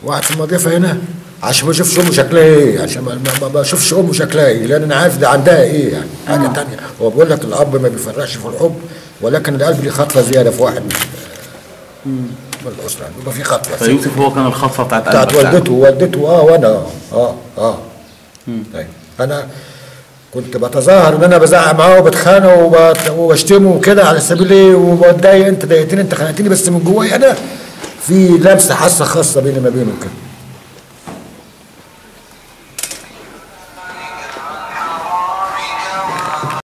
وقعد في المضيفه هنا عشان ما اشوفش امه شكلها ايه عشان ما, ما, ما بشوفش امه شكلها ايه لان انا عارف ده عندها ايه يعني حاجه تانية هو بيقول لك الاب ما بيفرقش في الحب ولكن القلب ليه خطفه زياده في واحد من من الاسره بيبقى في خطفه فيوسف هو كان الخطفه بتاعت بتاعت قلبك يعني. والدته والدته اه وانا اه اه اه طيب انا كنت بتظاهر ان انا بزعق معاه وبتخانق وبت- وبشتمه وكده على سبيل ايه وبتضايق انت ضايقتني انت خانقتني بس من جوايا انا في لمسه حاسه خاصه بيني ما بينه كده